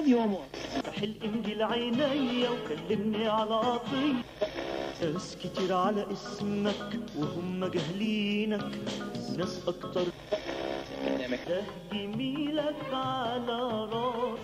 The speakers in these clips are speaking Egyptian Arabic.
يومه افتح الانجيل عينيا وكلمني على عطية ناس كتير على اسمك وهم جاهلينك ناس اكتر ده جميلك على راس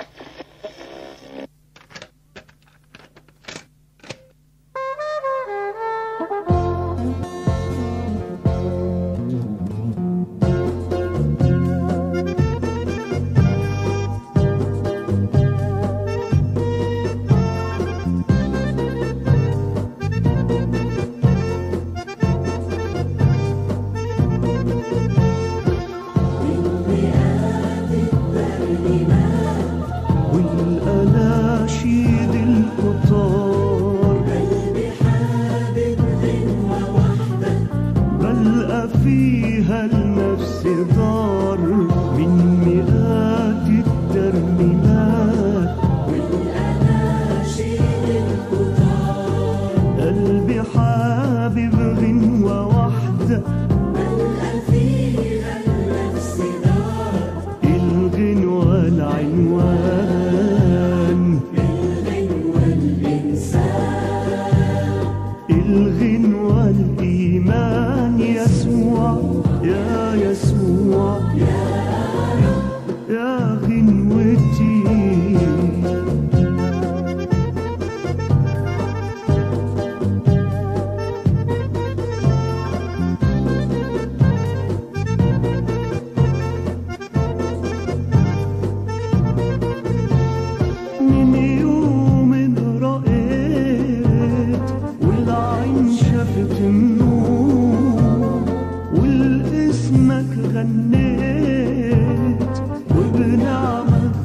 والأناشيد الكتار بلقى فيها النفس دار من مئات الترنيمات قلبي حابب غنوة واحدة الغنوة العنوان الغنوة الإيمان يسوع يا يسوع يا غنوتي من يوم رأيت والعين شافت النور والاسمك غنيت وبنعمك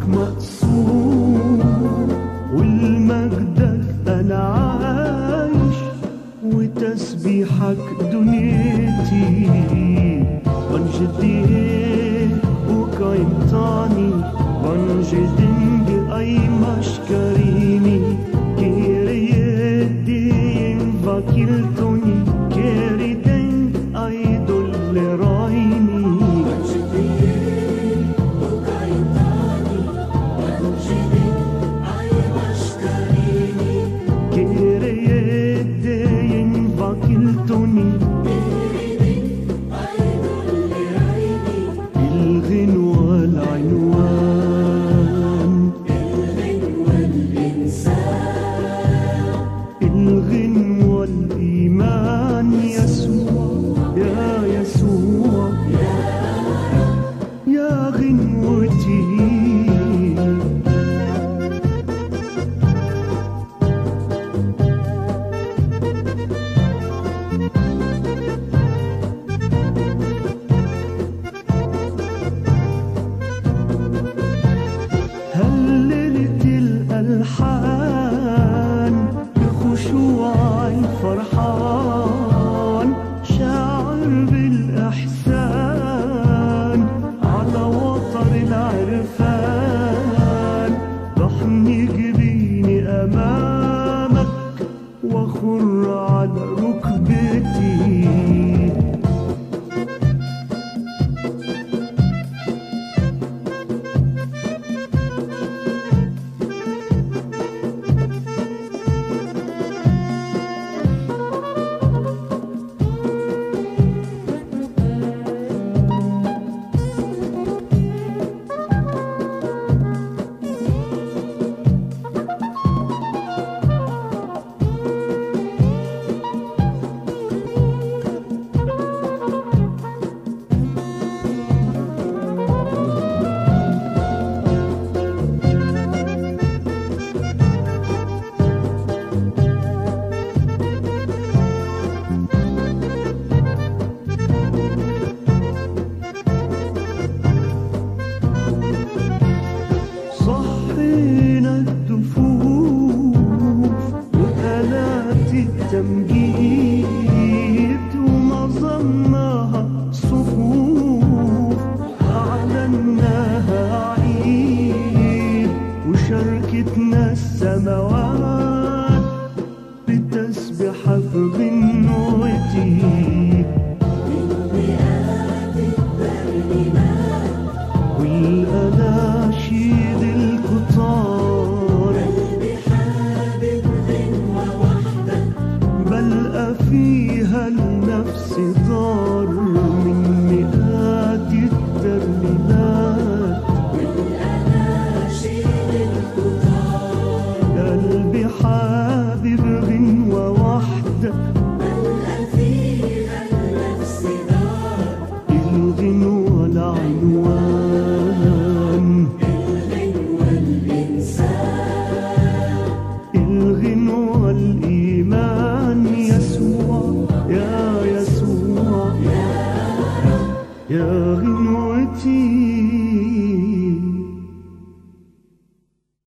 مقصور والمجدك انا عايش وتسبيحك دنيتي وانجدي وكايمتاني وانجدنج اي مشكريني كيريدين فاكيلتوني كيريدين اي دول رايني كيريدين فاكيلتوني الغنوة العنوان الغنوة الإيمان يسوع يا يسوع يا غنوتي هللت الألحان بخشوع فرحان شاعر بالإحسان على وتر العرفان